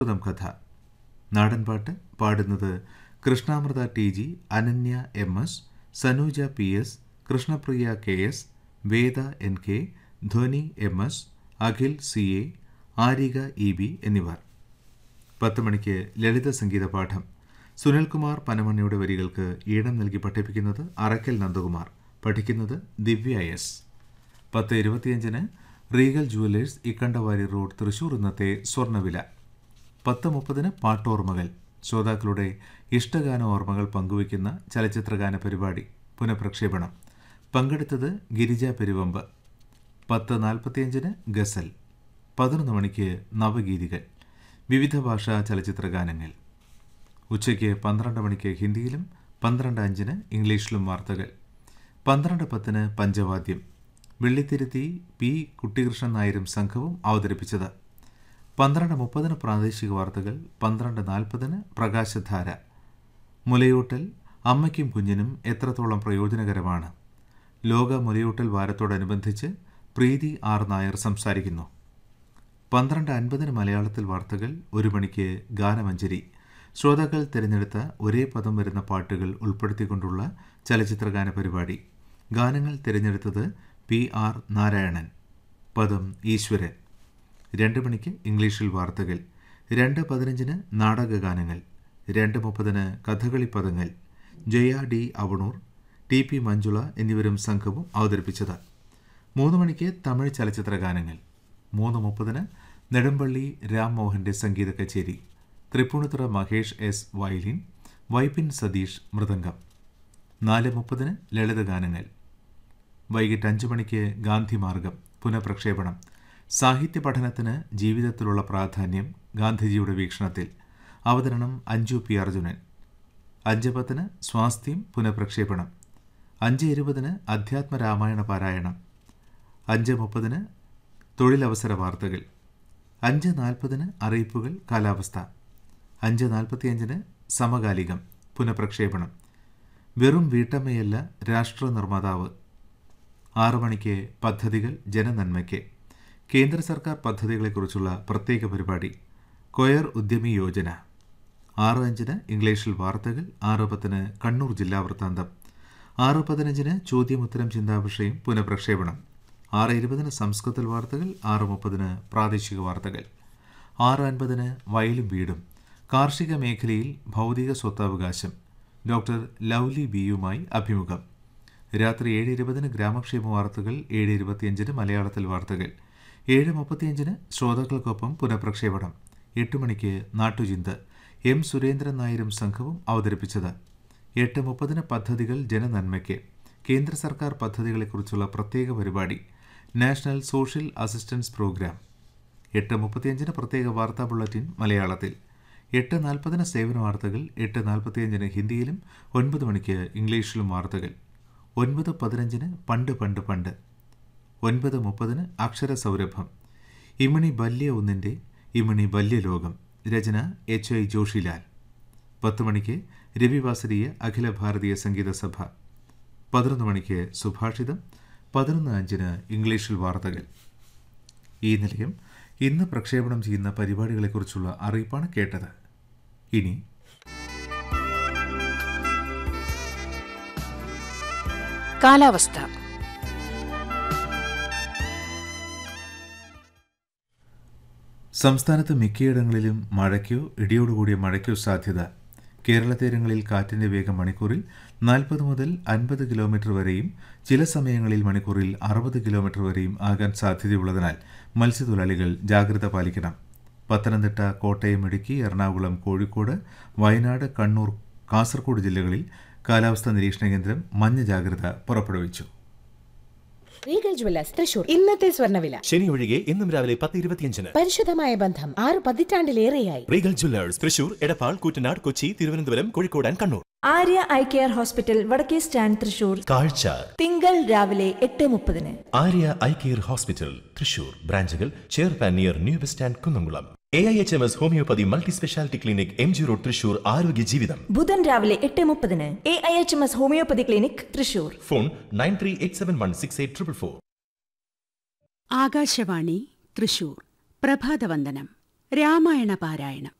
ഭാഗവതം കഥ നാടൻപാട്ട് പാടുന്നത് Krishnamrutha T G Ananya M S Sanuja P S Krishnapriya K S Veda N K Dhwani M S Akhil C A Arika E B എന്നിവർ പത്ത് മണിക്ക് ലളിത സംഗീത പാഠം സുനിൽകുമാർ പനമണ്ണിയുടെ വരികൾക്ക് ഈടം നൽകി പഠിപ്പിക്കുന്നത് അറക്കൽ നന്ദകുമാർ പഠിക്കുന്നത് ദിവ്യ എസ് പത്ത് ഇരുപത്തിയഞ്ചിന് Regal Jewellers Ikkandavari road Thrissur ഇന്നത്തെ സ്വർണ്ണവില പത്ത് മുപ്പതിന് പാട്ടോർമ്മകൾ ശ്രോതാക്കളുടെ ഇഷ്ടഗാന ഓർമ്മകൾ പങ്കുവയ്ക്കുന്ന ചലച്ചിത്രഗാന പരിപാടി പുനഃപ്രക്ഷേപണം പങ്കെടുത്തത് ഗിരിജ പെരുവമ്പ് പത്ത് നാൽപ്പത്തിയഞ്ചിന് ഗസൽ പതിനൊന്ന് മണിക്ക് നവഗീതികൾ വിവിധ ഭാഷാ ചലച്ചിത്ര ഗാനങ്ങൾ ഉച്ചയ്ക്ക് പന്ത്രണ്ട് മണിക്ക് ഹിന്ദിയിലും പന്ത്രണ്ട് അഞ്ചിന് ഇംഗ്ലീഷിലും വാർത്തകൾ പന്ത്രണ്ട് പത്തിന് പഞ്ചവാദ്യം വെള്ളിത്തിരുത്തി പി കുട്ടികൃഷ്ണൻ നായരും സംഘവും അവതരിപ്പിച്ചത് പന്ത്രണ്ട് മുപ്പതിന് പ്രാദേശിക വാർത്തകൾ പന്ത്രണ്ട് നാൽപ്പതിന് പ്രകാശധാര മുലയൂട്ടൽ അമ്മയ്ക്കും കുഞ്ഞിനും എത്രത്തോളം പ്രയോജനകരമാണ് ലോക മുലയൂട്ടൽ വാരത്തോടനുബന്ധിച്ച് പ്രീതി ആർ നായർ സംസാരിക്കുന്നു പന്ത്രണ്ട് അൻപതിന് മലയാളത്തിൽ വാർത്തകൾ ഒരു മണിക്ക് ഗാനമഞ്ജരി ശ്രോതാക്കൾ തിരഞ്ഞെടുത്ത ഒരേ പദം വരുന്ന പാട്ടുകൾ ഉൾപ്പെടുത്തിക്കൊണ്ടുള്ള ചലച്ചിത്രഗാന പരിപാടി ഗാനങ്ങൾ തിരഞ്ഞെടുത്തത് പി ആർ നാരായണൻ പദം ഈശ്വരൻ രണ്ട് മണിക്ക് ഇംഗ്ലീഷിൽ വാർത്തകൾ രണ്ട് പതിനഞ്ചിന് നാടകഗാനങ്ങൾ രണ്ട് മുപ്പതിന് കഥകളി പദങ്ങൾ Jaya D Avanur T P Manjula എന്നിവരും സംഘവും അവതരിപ്പിച്ചത് മൂന്ന് മണിക്ക് തമിഴ് ചലച്ചിത്ര ഗാനങ്ങൾ മൂന്ന് മുപ്പതിന് നെടുമ്പള്ളി രാംമോഹന്റെ സംഗീത കച്ചേരി തൃപ്പൂണിത്തുറ മഹേഷ് എസ് വയലിൻ വൈപ്പിൻ സതീഷ് മൃദംഗം നാല് മുപ്പതിന് ലളിതഗാനങ്ങൾ വൈകിട്ട് അഞ്ച് മണിക്ക് ഗാന്ധിമാർഗം പുനഃപ്രക്ഷേപണം സാഹിത്യ പഠനത്തിന് ജീവിതത്തിലുള്ള പ്രാധാന്യം ഗാന്ധിജിയുടെ വീക്ഷണത്തിൽ അവതരണം അഞ്ജു പി അർജുനൻ അഞ്ച് പത്തിന് സ്വാസ്ഥ്യം പുനഃപ്രക്ഷേപണം അഞ്ച് ഇരുപതിന് അധ്യാത്മ രാമായണ പാരായണം അഞ്ച് മുപ്പതിന് തൊഴിലവസര വാർത്തകൾ അഞ്ച് നാൽപ്പതിന് അറിയിപ്പുകൾ കാലാവസ്ഥ അഞ്ച് നാൽപ്പത്തിയഞ്ചിന് സമകാലികം പുനഃപ്രക്ഷേപണം വെറും വീട്ടമ്മയല്ല രാഷ്ട്ര നിർമ്മാതാവ് ആറു മണിക്ക് പദ്ധതികൾ ജനനന്മയ്ക്ക് കേന്ദ്ര സർക്കാർ പദ്ധതികളെക്കുറിച്ചുള്ള പ്രത്യേക പരിപാടി കൊയർ ഉദ്യമി യോജന ആറ് അഞ്ചിന് ഇംഗ്ലീഷിൽ വാർത്തകൾ ആറ് പത്തിന് കണ്ണൂർ ജില്ലാ വൃത്താന്തം ആറ് പതിനഞ്ചിന് ചോദ്യമുത്തരം ചിന്താവിഷയം പുനഃപ്രക്ഷേപണം ആറ് ഇരുപതിന് സംസ്കൃതത്തിൽ വാർത്തകൾ ആറ് മുപ്പതിന് പ്രാദേശിക വാർത്തകൾ ആറ് അൻപതിന് വയലും വീടും കാർഷിക മേഖലയിൽ ഭൗതിക സ്വത്തവകാശം ഡോക്ടർ ലൗലി ബിയുമായി അഭിമുഖം രാത്രി ഏഴ് ഇരുപതിന് ഗ്രാമക്ഷേമ വാർത്തകൾ ഏഴ് ഇരുപത്തിയഞ്ചിന് മലയാളത്തിൽ വാർത്തകൾ ഏഴ് മുപ്പത്തിയഞ്ചിന് ശ്രോതാക്കൾക്കൊപ്പം പുനഃപ്രക്ഷേപണം എട്ട് മണിക്ക് നാട്ടുചിന്ത എം സുരേന്ദ്രൻ നായരും സംഘവും അവതരിപ്പിച്ചത് എട്ട് മുപ്പതിന് പദ്ധതികൾ ജനനന്മയ്ക്ക് കേന്ദ്ര സർക്കാർ പദ്ധതികളെക്കുറിച്ചുള്ള പ്രത്യേക പരിപാടി നാഷണൽ സോഷ്യൽ അസിസ്റ്റൻസ് പ്രോഗ്രാം എട്ട് മുപ്പത്തിയഞ്ചിന് പ്രത്യേക വാർത്താ ബുള്ളറ്റിൻ മലയാളത്തിൽ എട്ട് നാൽപ്പതിന് സേവന വാർത്തകൾ എട്ട് നാൽപ്പത്തിയഞ്ചിന് ഹിന്ദിയിലും ഒൻപത് മണിക്ക് ഇംഗ്ലീഷിലും വാർത്തകൾ ഒൻപത് പതിനഞ്ചിന് പണ്ട് പണ്ട് പണ്ട് ഒൻപത് മുപ്പതിന് അക്ഷര സൗരഭം ഇമണി ബല്യ ഒന്നിൻ്റെ ഇമണി ബല്യലോകം രചന എച്ച് ഐ ജോഷിലാൽ പത്ത് മണിക്ക് രവിവാസരീയ അഖില ഭാരതീയ സംഗീത സഭ പതിനൊന്ന് മണിക്ക് സുഭാഷിതം പതിനൊന്ന് അഞ്ചിന് ഇംഗ്ലീഷിൽ വാർത്തകൾ ഈ നിലയം ഇന്ന് പ്രക്ഷേപണം ചെയ്യുന്ന പരിപാടികളെക്കുറിച്ചുള്ള അറിയിപ്പാണ് കേട്ടത് ഇനി കാലാവസ്ഥ സംസ്ഥാനത്ത് മിക്കയിടങ്ങളിലും മഴയ്ക്കോ ഇടിയോടുകൂടിയ മഴയ്ക്കോ സാധ്യത കേരള തീരങ്ങളിൽ കാറ്റിന്റെ വേഗം മണിക്കൂറിൽ നാൽപ്പത് മുതൽ അൻപത് കിലോമീറ്റർ വരെയും ചില സമയങ്ങളിൽ മണിക്കൂറിൽ അറുപത് കിലോമീറ്റർ വരെയും ആകാൻ സാധ്യതയുള്ളതിനാൽ മത്സ്യത്തൊഴിലാളികൾ ജാഗ്രത പാലിക്കണം പത്തനംതിട്ട കോട്ടയം ഇടുക്കി എറണാകുളം കോഴിക്കോട് വയനാട് കണ്ണൂർ കാസർഗോഡ് ജില്ലകളിൽ കാലാവസ്ഥാ നിരീക്ഷണ കേന്ദ്രം മഞ്ഞ ജാഗ്രത പുറപ്പെടുവിച്ചു റീഗൽ ജ്വല്ലേഴ്സ് തൃശൂർ ഇന്നത്തെ സ്വർണ്ണവില ശനി ഒഴികെ ഇന്നും രാവിലെ പത്ത് ഇരുപത്തിയഞ്ചിന് പരിശുദ്ധമായ ബന്ധം ആറ് പതിറ്റാണ്ടിലേറെയായി Regal Jewellers Thrissur Edappal Koottanad Kochi Thiruvananthapuram Kozhikode and Kannur Arya eye care hospital വടക്കേ സ്റ്റാൻഡ് തൃശൂർ കാഴ്ച തിങ്കൾ രാവിലെ എട്ട് മുപ്പതിന് Arya eye care hospital Thrissur ബ്രാഞ്ചുകൾ ചേർപ്പാൻ near new bus stand Kunnamkulam A I H M S homoeopathy multi speciality clinic M G road Thrissur ആരോഗ്യ ജീവിതം ബുധൻ രാവിലെ എട്ട് മുപ്പതിന് A I H M S homoeopathy clinic Thrissur phone nine three eight seven one six eight triple four Akashvani Thrissur പ്രഭാതവന്ദനം രാമായണ പാരായണം